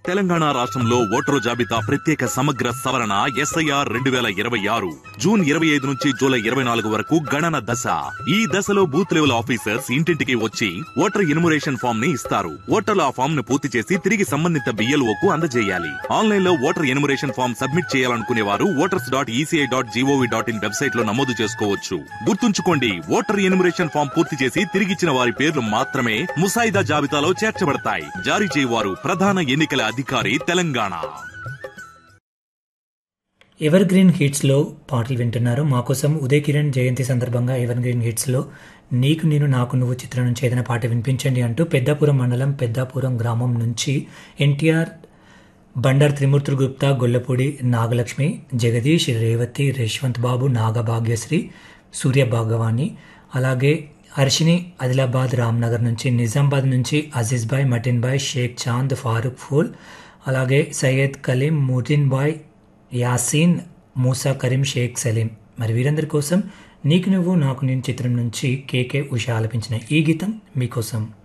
తెలంగాణ రాష్ట్రంలో ఓటరు జాబితా ప్రత్యేక సమగ్ర సవరణ ఎస్ఐఆర్ రెండు వేల ఇరవై ఆరు జూన్ ఇరవై ఐదు నుంచి జూలై ఇరవై నాలుగు వరకు గణన దశ ఈ దశలో బూత్ లెవెల్ ఆఫీసర్స్ ఇంటింటికి వచ్చి ఓటర్ ఎన్యుమరేషన్ ఫామ్ ని ఇస్తారు ఓటర్లు ఆ ఫామ్ ను పూర్తి చేసి తిరిగి సంబంధిత BLO కు అందజేయాలి ఆన్లైన్ లో ఓటర్ ఎన్యుమరేషన్ ఫామ్ సబ్మిట్ చేయాలనుకునే వారు voters dot ECI dot GOV dot in website లో నమోదు చేసుకోవచ్చు గుర్తుంచుకోండి ఓటర్ ఎన్యుమరేషన్ ఫామ్ పూర్తి చేసి తిరిగిచ్చిన వారి పేర్లు మాత్రమే ముసాయిదా జాబితాలో చేర్చబడతాయి జారీ చేయవారు ప్రధాన ఎన్నికల అధికారి తెలంగాణ ఎవర్ గ్రీన్ హిట్స్లో పాటలు వింటున్నారు మా కోసం ఉదయ్ కిరణ్ జయంతి సందర్భంగా ఎవర్ గ్రీన్ హిట్స్లో నీకు నేను నాకు నువ్వు చిత్రం నుంచి ఏదైనా పాట వినిపించండి అంటూ పెద్దాపురం మండలం పెద్దాపురం గ్రామం నుంచి ఎన్టీఆర్ బండార్ త్రిమూర్తులు గుప్తా గొల్లపూడి నాగలక్ష్మి జగదీష్ రేవతి రేష్వంత్ బాబు నాగభాగ్యశ్రీ సూర్య భాగవాణి అలాగే హర్షిని ఆదిలాబాద్ రామ్నగర్ నుంచి నిజామాబాద్ నుంచి అజీజ్ బాయ్ మటిన్ బాయ్ షేక్ చాంద్ ఫారూక్ ఫూల్ అలాగే సయ్యద్ కలీం ముటిన్ బాయ్ యాసీన్ మూసా కరీం షేక్ సలీం మరి వీరందరి కోసం నీకు నువ్వు నాకు నేను చిత్రం నుంచి కేకే ఉషా ఆలపించిన ఈ గీతం మీకోసం